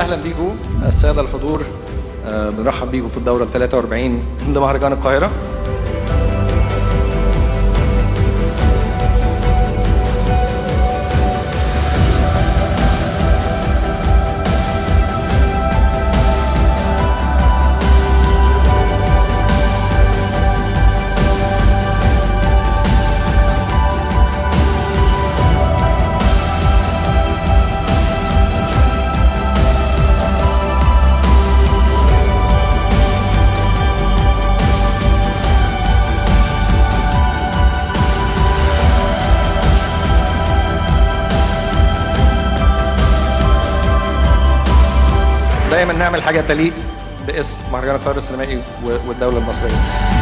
اهلا بيكم الساده الحضور آه، بنرحب بيكم في الدوره ال 43 لمهرجان القاهره دايما نعمل حاجه تليق باسم مهرجان القاهره السينمائي و- والدوله المصريه